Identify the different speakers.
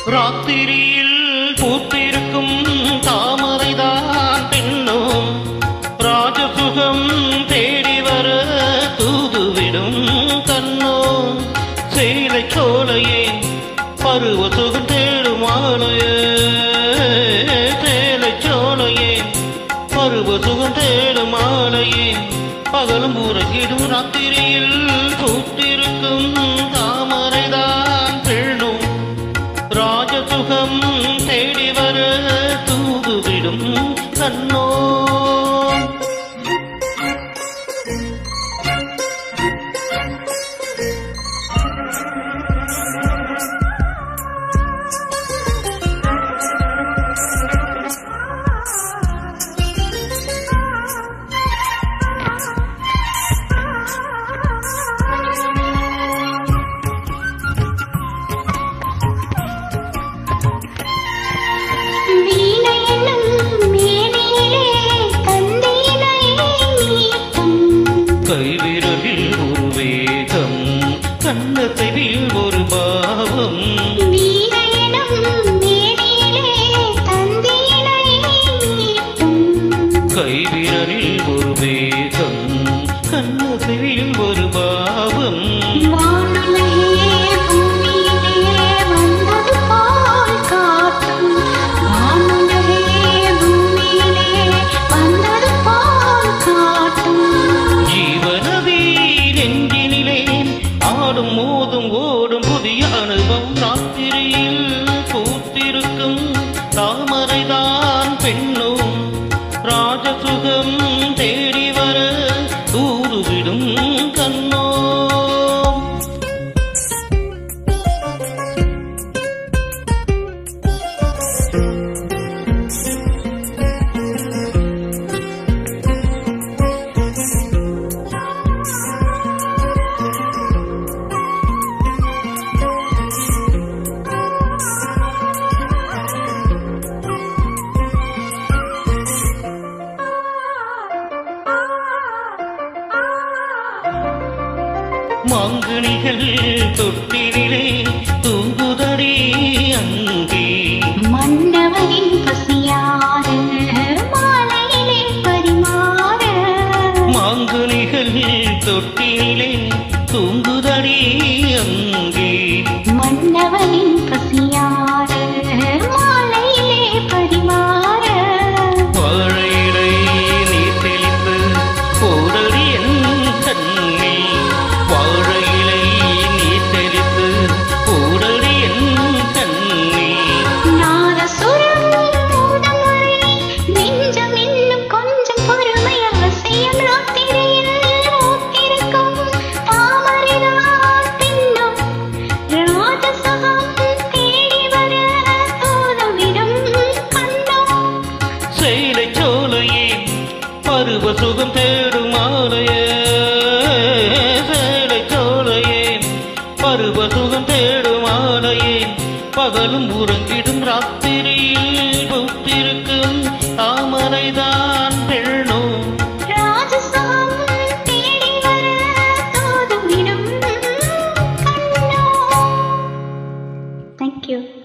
Speaker 1: ராத்திரியில் பூத்திருக்கும் தாமரைதான் பெண்ணும் ராஜசுகம் தேடி வர தூதுவிடும் கண்ணோ சேலை சோலையே பருவ சுகம் தேடும் ஆலையே சேலை சோலையே பருவ சுகம் தேடும் ஆலையே பகலும் உறங்கிடும் ராத்திரியில் பூத்திருக்கும் தாமரைதான் பெண்ணும் ராஜசுகம் தேடி வர தூதுவிடும் கண்ணோ
Speaker 2: வீணை என்னும் மேனியிலே தந்தீனை மீட்டும்
Speaker 1: கைவிரலில் ஒரு வேகம் கண்ணத்தைவில் ஒரு பாவம்
Speaker 2: வீணை என்னும் மேனியிலே தந்தீனை மீட்டும்
Speaker 1: கைவிரலில் ஒரு வேகம் கண்ணத்தைவில் ஒரு பாவம்
Speaker 2: வானுலகே பூமியிலே வந்தது போல் காட்டும் வானுலகே பூமியிலே வந்தது போல் காட்டும்
Speaker 1: ஜீவனதி நெஞ்சினிலே ஆடும் மோதும் ஓடும் புதிய அனுபவம் ராத்திரியில் பூத்திருக்கும் தாமரைதான் பெண்ணும் ராஜசுகம் தேடி வர தூதுவிடும் கண்ணோ மாங்கனிகள் தொட்டிலே தூங்குதடி அங்கே
Speaker 2: மன்னவனின் பசியாறு மாலையிலே பரிமாற
Speaker 1: மாங்கனிகள் தொட்டிலே தூங்குதடி அங்கே
Speaker 2: மன்னவனின் பசியாறு மாலையிலே பரிமாற
Speaker 1: வாழையிலை நீர் தெளித்து போடடி என் கண்ணி வாழையிலை நீர் தெளித்து போடடி என் கண்ணி
Speaker 2: நாதசுரம் மூடும் வரை நெஞ்சம் இன்னும் கொஞ்சம் பொறுமை அவசியம் ராத்திரியில் மூத்திருக்கும் தாமரைதான் பின்னும் ராஜசகம் தேடி வர தூதுவிடும் கண்ணம்
Speaker 1: சேலை சோலையே பருவ சுகம் தேடும் ஆலையே சேலை சோலையே பருவ சுகம் தேடும் ஆலையே பகலும் உறங்கிடும் ராத்திரியில் பூத்திருக்கும் தாமரைதான் பெண்ணும்
Speaker 2: ராஜசகம் தேடி வர தூதுவிடும் கண்ணம் Thank you.